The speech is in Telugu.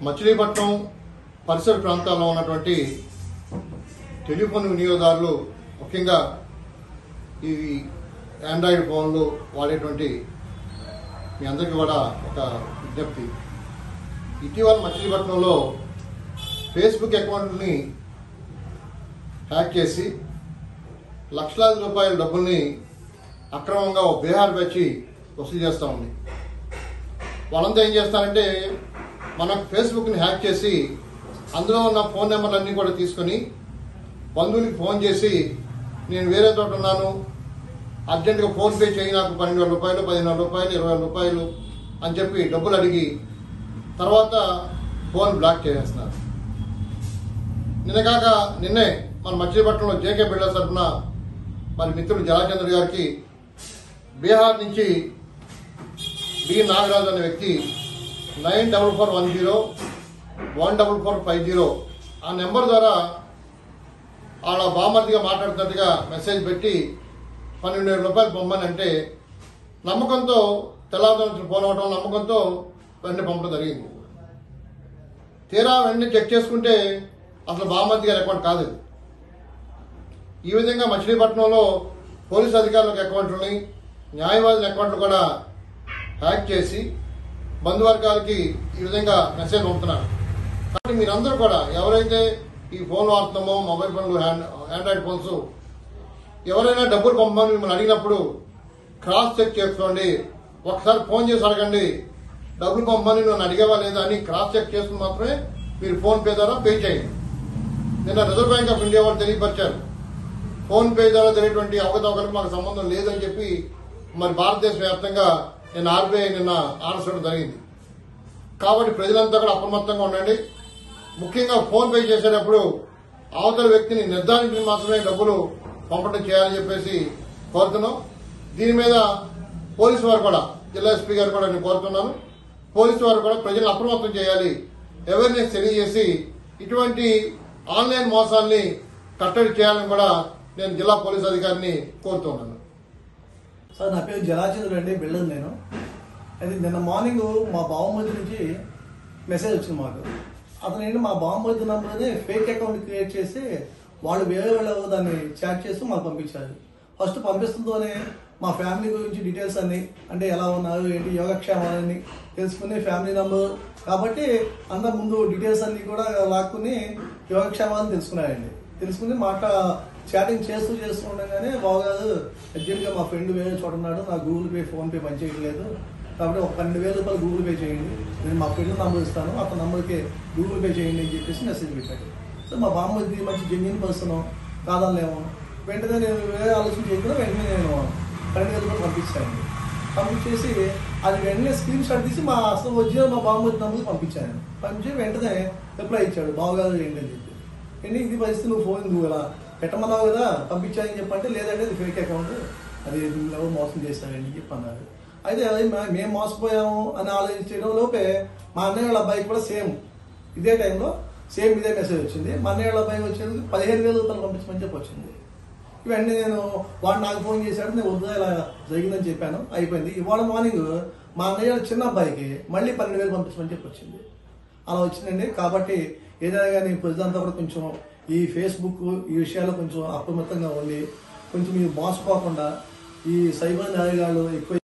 మచిలీపట్నం పరిసర ప్రాంతాల్లో ఉన్నటువంటి టెలిఫోన్ వినియోగదారులు ముఖ్యంగా ఈ ఆండ్రాయిడ్ ఫోన్లు వాడేటువంటి మీ అందరికీ కూడా ఒక విజ్ఞప్తి ఇటీవల మచిలీపట్నంలో ఫేస్బుక్ అకౌంట్ని హ్యాక్ చేసి లక్షలాది రూపాయల డబ్బుల్ని అక్రమంగా ఒక బీహార్ వచ్చి వసూలు చేస్తూ ఉంది వాళ్ళంతా ఏం చేస్తారంటే మన ఫేస్బుక్ని హ్యాక్ చేసి అందులో ఉన్న ఫోన్ నెంబర్లన్నీ కూడా తీసుకొని బంధువులకి ఫోన్ చేసి నేను వేరే చోట ఉన్నాను అర్జెంటుగా ఫోన్ పే చేయి నాకు పన్నెండు వేల రూపాయలు పదిహేను వేల రూపాయలు ఇరవై వేల రూపాయలు అని చెప్పి డబ్బులు అడిగి తర్వాత ఫోన్ బ్లాక్ చేసేస్తున్నారు నిన్న కాక నిన్నే మన మచిలీపట్నంలో జేకే బిల్డర్స్ తరఫున మరి మిత్రుడు జలాచంద్ర గారికి బీహార్ నుంచి బి నాగరాజు అనే వ్యక్తి nine double four one zero one double four five zero ఆ నెంబర్ ద్వారా వాళ్ళ బామర్దిగా మాట్లాడుతున్నట్టుగా మెసేజ్ పెట్టి పన్నెండు వేల రూపాయలు పొమ్మని అంటే నమ్మకంతో తెల్లవారుజామున ఫోన్ అవడం నమ్మకంతో వెంటనే పంపడం జరిగింది తీరా వెంటనే చెక్ చేసుకుంటే అసలు బామర్ది గారి అకౌంట్ కాదు ఇది ఈ విధంగా మచిలీపట్నంలో పోలీస్ అధికారులకు అకౌంట్లని న్యాయవాదుల అకౌంట్లు కూడా హ్యాక్ చేసి బంధువర్గాలకి ఈ విధంగా మెసేజ్ పంపుతున్నారు కాబట్టి మీరందరూ కూడా ఎవరైతే ఈ ఫోన్ వాడుతున్నామో మొబైల్ ఫోన్లు హ్యాండ్ ఆండ్రాయిడ్ ఫోన్స్ ఎవరైనా డబ్బులు పంపమని మిమ్మల్ని అడిగినప్పుడు క్రాస్ చెక్ చేసుకోండి ఒకసారి ఫోన్ చేసి అడగండి డబ్బులు పంపమని నన్ను అడిగేవా లేదా అని క్రాస్ చెక్ చేసుకుని మాత్రమే మీరు ఫోన్ పే ద్వారా పే చేయండి నిన్న రిజర్వ్ బ్యాంక్ ఆఫ్ ఇండియా వాళ్ళు తెలియపరిచారు ఫోన్ పే ద్వారా జరిగేటువంటి అవకతవకలకు మాకు సంబంధం లేదని చెప్పి మరి భారతదేశ వ్యాప్తంగా నిన్న ఆర్బీఐ నిన్న ఆనర్స్ జరిగింది కాబట్టి ప్రజలంతా కూడా అప్రమత్తంగా ఉండండి ముఖ్యంగా ఫోన్ పే చేసేటప్పుడు అవతల వ్యక్తిని నిర్ధారించి మాత్రమే డబ్బులు పంపడం చేయాలని చెప్పేసి కోరుతున్నాం దీని మీద పోలీసు వారు కూడా జిల్లా ఎస్పీ గారు కూడా నేను కోరుతున్నాను పోలీసు వారు కూడా ప్రజలను అప్రమత్తం చేయాలి అవేర్నెస్ తెలియజేసి ఇటువంటి ఆన్లైన్ మోసాల్ని కట్టడి చేయాలని కూడా నేను జిల్లా పోలీస్ అధికారిని కోరుతున్నాను సార్ నా పేరు జలాచంద్రుడు అండి బిల్డర్ నేను అది నిన్న మార్నింగ్ మా బావమతి నుంచి మెసేజ్ వచ్చింది మాకు అతను ఏంటి మా బావమతి నంబర్ని ఫేక్ అకౌంట్ క్రియేట్ చేసి వాళ్ళు వేరే వాళ్ళు దాన్ని చాట్ చేసి మాకు పంపించారు ఫస్ట్ పంపిస్తుందోనే మా ఫ్యామిలీ గురించి డీటెయిల్స్ అన్ని అంటే ఎలా ఉన్నారు ఏంటి యోగక్షేమాలని తెలుసుకుని ఫ్యామిలీ నంబర్ కాబట్టి అంత ముందు డీటెయిల్స్ అన్ని కూడా లాక్కుని యోగక్షేమాలను తెలుసుకున్నారండి తెలుసుకుని మాట చాటింగ్ చేస్తూ చేస్తూ ఉండగానే బావగారు అర్జెంట్గా మా ఫ్రెండ్ వేరే చోట ఉన్నాడు నా గూగుల్ పే ఫోన్ పే పనిచేయట్లేదు కాబట్టి ఒక పన్నెండు వేల రూపాయలు గూగుల్ పే చేయండి నేను మా ఫ్రెండ్ నంబర్ ఇస్తాను అతని నంబర్కి గూగుల్ పే చేయండి అని చెప్పేసి మెసేజ్ పెట్టాడు సో మా బామ్మది మంచి జెన్యున్ పర్సన్ కాదనలేము వెంటనే నేను వేరే ఆలోచన చేయకుండా వెంటనే నేను పన్నెండు వేల రూపాయలు పంపించాను పంపించేసి అది వెంటనే స్క్రీన్ షాట్ తీసి మా అసలు ఒరిజినల్ మా బామ్మది నంబర్కి పంపించాను పంపించి వెంటనే రిప్లై ఇచ్చాడు బావగారు ఏంటి అని చెప్పి ఏంటి ఇది పరిస్థితి నువ్వు ఫోన్ నువ్వు ఇలా పెట్టమన్నావు కదా పంపించాలని చెప్పంటే లేదంటే అది ఫేక్ అకౌంట్ అది నువ్వు ఎవరు మోసం చేస్తారని చెప్పి అన్నారు అయితే అది మే- మేము మోసపోయాము అని ఆలోచించడం లోపే మా అన్నయ్య వాళ్ళ అబ్బాయికి కూడా సేమ్ ఇదే టైంలో సేమ్ ఇదే మెసేజ్ వచ్చింది మా అన్నయ్య వాళ్ళ అబ్బాయికి వచ్చేందుకు పదిహేను వేల రూపాయలు పంపించమని చెప్పి వచ్చింది ఇవన్నీ నేను వాడు నాకు ఫోన్ చేశాడు నేను వద్దు ఇలా జరిగిందని చెప్పాను అయిపోయింది ఇవాళ మార్నింగ్ మా అన్నయ్య వాళ్ళ చిన్న అబ్బాయికి మళ్ళీ పన్నెండు వేలు పంపించమని చెప్పి వచ్చింది అలా వచ్చిందండి కాబట్టి ఏదైనా కానీ ప్రజలంతా కూడా కొంచెం ఈ ఫేస్బుక్ ఈ విషయాల్లో కొంచెం అప్రమత్తంగా ఉండి కొంచెం మీరు మోసపోకుండా ఈ సైబర్ నేరగాళ్ళు ఎక్కువ